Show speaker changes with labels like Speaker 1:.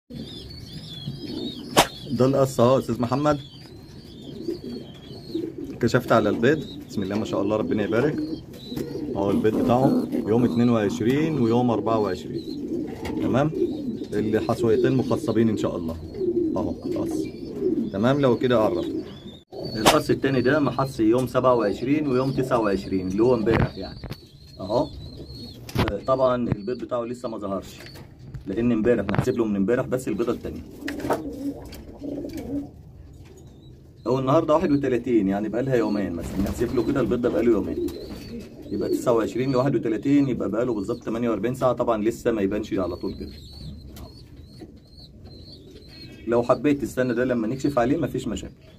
Speaker 1: ده القص اهو يا استاذ محمد كشفت على البيض بسم الله ما شاء الله ربنا يبارك اهو البيض بتاعه يوم 22 ويوم 24 تمام اللي حصويتين مخصبين ان شاء الله اهو القص تمام لو كده قرب القص التاني ده محصي يوم 27 ويوم 29 اللي هو امبارح يعني اهو طبعا البيض بتاعه لسه ما ظهرش لان امبارح نحسب له من امبارح بس البيضه التانيه هو النهارده 31 يعني بقى لها يومين مثلا نحسب له كده البيض ده بقى له يومين يبقى 29 ل 31 يبقى بقى له بالظبط 48 ساعه طبعا لسه ما يبانش على طول كده لو حبيت تستنى ده لما نكشف عليه مفيش مشاكل